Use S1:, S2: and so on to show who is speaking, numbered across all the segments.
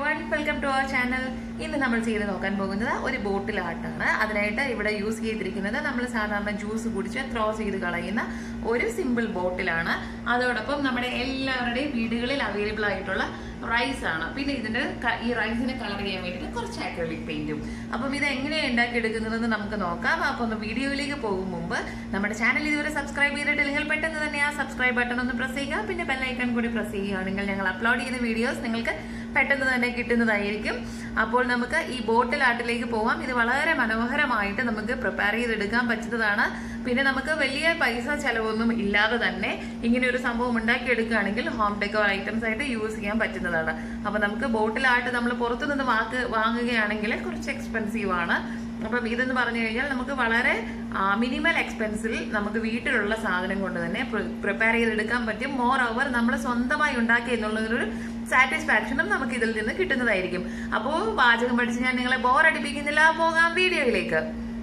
S1: one welcome to our channel ഇന്ന് നമ്മൾ ചെയ്ത് നോക്കാൻ പോകുന്നത് ഒരു ബോട്ടിൽ ആർട്ടാണ് അതിനായിട്ട് ഇവിടെ യൂസ് ചെയ്തിരിക്കുന്നത് നമ്മൾ സാധാരണ ജ്യൂസ് കുടിച്ച് ത്രോ ചെയ്ത് കളയുന്ന ഒരു സിമ്പിൾ ബോട്ടിലാണ് അതോടൊപ്പം നമ്മുടെ എല്ലാവരുടെയും വീടുകളിൽ അവൈലബിൾ ആയിട്ടുള്ള റൈസ് ആണ് പിന്നെ ഇതിന്റെ ക- ഈ റൈസിനെ കളർ ചെയ്യാൻ വേണ്ടിയിട്ട് കുറച്ച് ആക്രലിക് പെയിന്റും അപ്പം ഇത് എങ്ങനെയാണ് ഉണ്ടാക്കിയെടുക്കുന്നതെന്ന് നമുക്ക് നോക്കാം അപ്പൊ ഒന്ന് വീഡിയോയിലേക്ക് പോകും മുമ്പ് നമ്മുടെ ചാനൽ ഇതുവരെ സബ്സ്ക്രൈബ് ചെയ്തിട്ടില്ലെങ്കിൽ പെട്ടെന്ന് തന്നെ ആ സബ്സ്ക്രൈബ് ബട്ടൺ ഒന്ന് പ്രസ് ചെയ്യുക പിന്നെ ബെല്ലൈക്കൺ കൂടി പ്രസ് ചെയ്യുകയാണെങ്കിൽ ഞങ്ങൾ അപ്ലോഡ് ചെയ്യുന്ന വീഡിയോസ് നിങ്ങൾക്ക് പെട്ടെന്ന് തന്നെ കിട്ടുന്നതായിരിക്കും അപ്പോൾ നമുക്ക് ഈ ബോട്ടിൽ ആർട്ടിലേക്ക് പോവാം ഇത് വളരെ മനോഹരമായിട്ട് നമുക്ക് പ്രിപ്പയർ ചെയ്തെടുക്കാൻ പറ്റുന്നതാണ് പിന്നെ നമുക്ക് വലിയ പൈസ ചെലവൊന്നും ഇല്ലാതെ തന്നെ ഇങ്ങനെ ഒരു സംഭവം ഉണ്ടാക്കിയെടുക്കുകയാണെങ്കിൽ ഹോം ഡെക്കോ ഐറ്റംസ് ആയിട്ട് യൂസ് ചെയ്യാൻ പറ്റുന്നതാണ് അപ്പൊ നമുക്ക് ബോട്ടിൽ ആർട്ട് നമ്മൾ പുറത്തുനിന്ന് വാക്ക് വാങ്ങുകയാണെങ്കിൽ കുറച്ച് എക്സ്പെൻസീവ് ആണ് അപ്പം ഇതെന്ന് പറഞ്ഞു കഴിഞ്ഞാൽ നമുക്ക് വളരെ മിനിമൽ എക്സ്പെൻസിൽ നമുക്ക് വീട്ടിലുള്ള സാധനം കൊണ്ട് തന്നെ പ്രിപ്പയർ ചെയ്തെടുക്കാൻ പറ്റും മോർ ഓവർ നമ്മൾ സ്വന്തമായി ഉണ്ടാക്കി എന്നുള്ളൊരു സാറ്റിസ്ഫാക്ഷനും നമുക്ക് ഇതിൽ നിന്ന് കിട്ടുന്നതായിരിക്കും അപ്പോൾ പാചകം പഠിച്ച് ഞാൻ നിങ്ങളെ ബോറടിപ്പിക്കുന്നില്ല പോകാം വീഡിയോയിലേക്ക്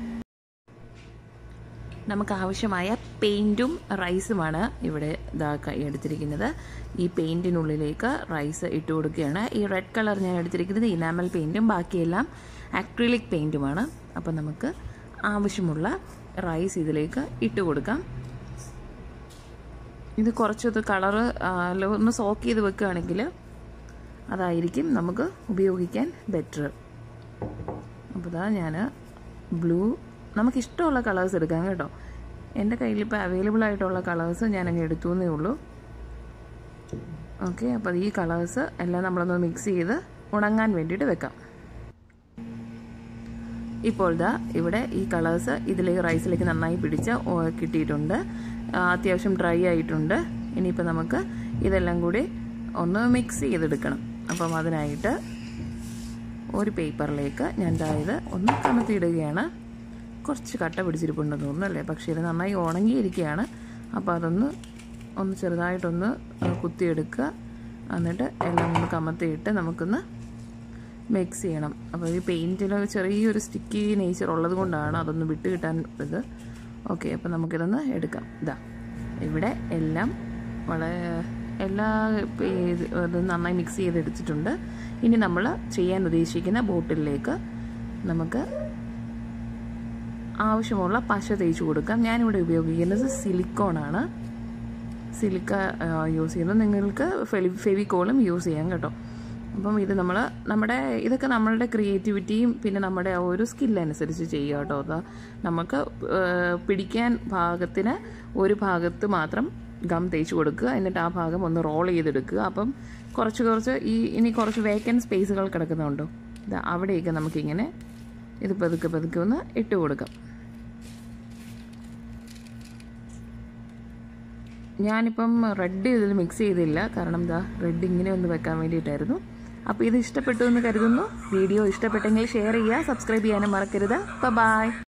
S1: നമുക്ക് ആവശ്യമായ പെയിൻറ്റും റൈസുമാണ് ഇവിടെ ഇതാ ക- എടുത്തിരിക്കുന്നത് ഈ പെയിൻറ്റിനുള്ളിലേക്ക് റൈസ് ഇട്ട് കൊടുക്കുകയാണ് ഈ റെഡ് കളർ ഞാൻ എടുത്തിരിക്കുന്നത് ഇനാമൽ പെയിൻറ്റും ബാക്കിയെല്ലാം അക്രിലിക് പെയിൻറ്റുമാണ് അപ്പോൾ നമുക്ക് ആവശ്യമുള്ള റൈസ് ഇതിലേക്ക് ഇട്ട് കൊടുക്കാം ഇത് കുറച്ചൊന്ന് കളറ് ഒന്ന് സോക്ക് ചെയ്ത് വെക്കുകയാണെങ്കിൽ അതായിരിക്കും നമുക്ക് ഉപയോഗിക്കാൻ ബെറ്റർ അപ്പോൾ ഇതാ ഞാൻ ബ്ലൂ നമുക്ക് ഇഷ്ടമുള്ള കളേഴ്സ് എടുക്കാം കേട്ടോ എൻ്റെ കയ്യിൽ ഇപ്പോൾ അവൈലബിൾ ആയിട്ടുള്ള കളേഴ്സ് ഞാൻ അങ്ങ് എടുത്തു എന്നേ ഉള്ളൂ ഓക്കെ അപ്പോൾ ഈ കളേഴ്സ് എല്ലാം നമ്മളൊന്ന് മിക്സ് ചെയ്ത് ഉണങ്ങാൻ വേണ്ടിയിട്ട് വെക്കാം ഇപ്പോൾ ഇതാ ഇവിടെ ഈ കളേഴ്സ് ഇതിലേക്ക് റൈസിലേക്ക് നന്നായി പിടിച്ച് ഓ- കിട്ടിയിട്ടുണ്ട് ആ, അത്യാവശ്യം ഡ്രൈ ആയിട്ടുണ്ട് ഇനിയിപ്പോൾ നമുക്ക് ഇതെല്ലാം കൂടി ഒന്ന് മിക്സ് ചെയ്തെടുക്കണം അപ്പം അതിനായിട്ട് ഒരു പേപ്പറിലേക്ക് ഞാൻ ഇതായത് ഒന്ന് കമത്തിയിടുകയാണ് കുറച്ച് കട്ട പിടിച്ചിരിപ്പുണ്ടെന്ന് തോന്നുന്നു അല്ലേ പക്ഷേ ഇത് നന്നായി ഉണങ്ങിയിരിക്കുകയാണ് അപ്പോൾ അതൊന്ന് ഒന്ന് ചെറുതായിട്ടൊന്ന് ആ, കുത്തിയെടുക്കുക എന്നിട്ട് എല്ലാം ഒന്ന് കമത്തിയിട്ട് നമുക്കൊന്ന് മിക്സ് ചെയ്യണം അപ്പോൾ ഈ പെയിൻറ്റിൽ ചെറിയൊരു സ്റ്റിക്കി നേച്ചർ ഉള്ളത് കൊണ്ടാണ് അതൊന്ന് വിട്ട് കിട്ടാൻ ഇത് ഓക്കെ അപ്പോൾ നമുക്കിതൊന്ന് എടുക്കാം ഇതാ ഇവിടെ എല്ലാം വളരെ എല്ലാ പേ- ഇത് ഇത് നന്നായി മിക്സ് ചെയ്തെടുത്തിട്ടുണ്ട് ഇനി നമ്മൾ ചെയ്യാൻ ഉദ്ദേശിക്കുന്ന ബോട്ടിലേക്ക് നമുക്ക് ആവശ്യമുള്ള പശ തേച്ച് കൊടുക്കാം ഞാനിവിടെ ഉപയോഗിക്കുന്നത് സിലിക്കോണാണ് സിലിക്ക യൂസ് ചെയ്യുന്നത് നിങ്ങൾക്ക് ഫെലി ഫെവിക്കോളും യൂസ് ചെയ്യാം കേട്ടോ അപ്പം ഇത് നമ്മൾ നമ്മുടെ ഇതൊക്കെ നമ്മളുടെ ക്രിയേറ്റിവിറ്റിയും പിന്നെ നമ്മുടെ ആ ഒരു സ്കില്ലനുസരിച്ച് ചെയ്യുക കേട്ടോ അതാ നമുക്ക് ആ, പിടിക്കാൻ ഭാഗത്തിന് ഒരു ഭാഗത്ത് മാത്രം ഗം തേച്ച് കൊടുക്കുക എന്നിട്ട് ആ ഭാഗം ഒന്ന് റോൾ ചെയ്തെടുക്കുക അപ്പം കുറച്ച് കുറച്ച് ഈ ഇനി കുറച്ച് വേക്കൻ സ്പേസുകൾ കിടക്കുന്നുണ്ടോ ഇതാ അവിടെയൊക്കെ നമുക്കിങ്ങനെ ഇത് പതുക്കെ പതുക്കെ ഒന്ന് ഇട്ട് കൊടുക്കാം ഞാനിപ്പം റെഡ് ഇതിൽ മിക്സ് ചെയ്തില്ല കാരണം എന്താ റെഡ് ഇങ്ങനെ ഒന്ന് വെക്കാൻ വേണ്ടിയിട്ടായിരുന്നു അപ്പോൾ ഇത് ഇഷ്ടപ്പെട്ടു എന്ന് കരുതുന്നു വീഡിയോ ഇഷ്ടപ്പെട്ടെങ്കിൽ ഷെയർ ചെയ്യുക സബ്സ്ക്രൈബ് ചെയ്യാനും മറക്കരുത് ബൈ